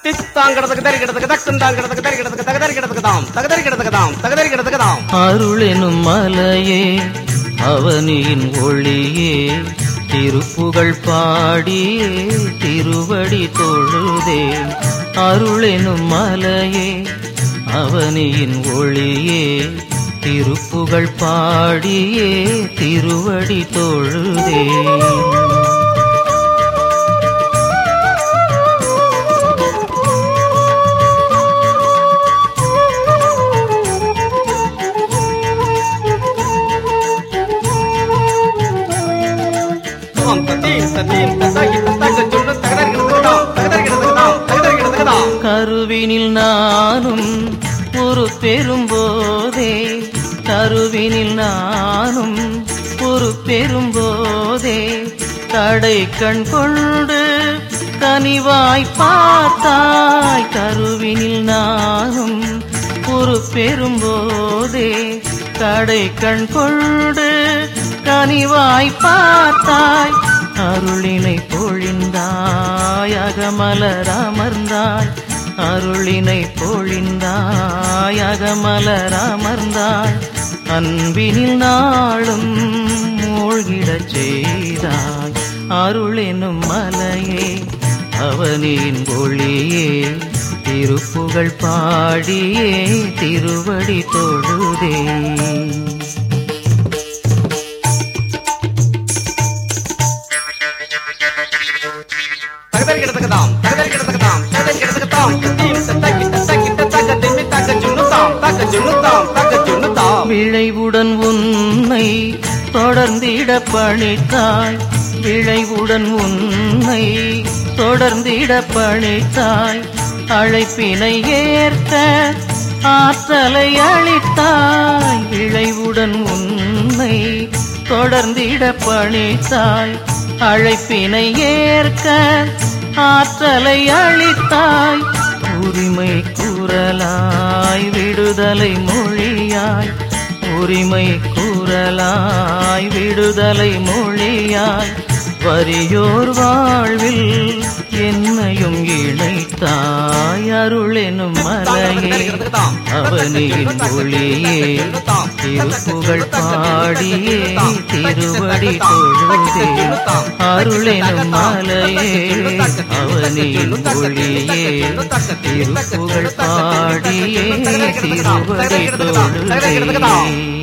தித்தாங்கிறதுக்கு தரி கிடத்துக்கு தக்குந்தாங்கிறதுக்கு தரி கிடத்துக்கு தகதரி கிடத்துக்கு தாம் தகதரி கிடத்துக்கு தாம் தகதரி கிடத்துக்கு தாம் அருளெனும் மலையே அவனியின் ஒளியே திருப்புகழ் பாடியே திருவடி தொழுதே அருளெனும் மலையே அவனியின் ஒளியே திருப்புகழ் பாடியே திருவடி தொழுதே தாம் தத்தீம் தத்தீம் தத்தாக்கி தத்தாக்க சொல்லு தகதரி கிடத்துக்கு தாம் தகதரி கிடத்துக்கு தாம் தகதரி கிடத்துக்கு தாம் கருவினில் நானும் ஒரு பெரும்போதே கருவினில் நானும் ஒரு பெரும்போதே தடை கண் கொண்டு கனிவாய் பார்த்தாய் கருவினில் நானும் ஒரு பெரும்போதே தடை கண் கொண்டு கனிவாய் பார்த்தாய் அருளினை பொழிந்தாய் அகமலர் அமர்ந்தாய் அருளினை பொழிந்தாய் அகமலர் அமர்ந்தாய் அன்பினில் நாளும் மூழ்கிடச் செய்தாய் அருளெனும் மலையே அவனின் ஒளியே திருப்புகழ் பாடியே திருவடி தொழுதே தகதரி கிடத்துக்கு தாம் தகதரி கிடத்துக்கு தாம் தகதரி கிடத்துக்கு தாம் தத்தீம் தத்தாக்கி தத்தாக்கி தத்தாக்க திம்மி தாக்க சொல்லு தாம் தாக்க சொல்லு தாம் தாக்க சொல்லு தாம் விளைவுடன் உன்னை தொடர்ந்திட பணித்தாய் விளைவுடன் உன்னை தொடர்ந்திட பணித்தாய் அழைப்பினை ஏற்க ஆற்றலை அளித்தாய் விளைவுடன் உன்னை தொடர்ந்திட பணித்தாய் அழைப்பினை ஏற்க ஆற்றலை அளித்தாய் உரிமை கூறலாய் விடுதலை மொழியாய் உரிமை கூறலாய் விடுதலை மொழியாய் வறியோர் வாழ்வில் என்னையும் இணைத்தாய் அருளெனும் மலையே அவனின் ஒளியே திருப்புகழ் பாடியே திருவடி தொழுதே அருளெனும் மலையே அவனின் ஒளியே திருப்புகழ் பாடியே திருவடி தொழுதே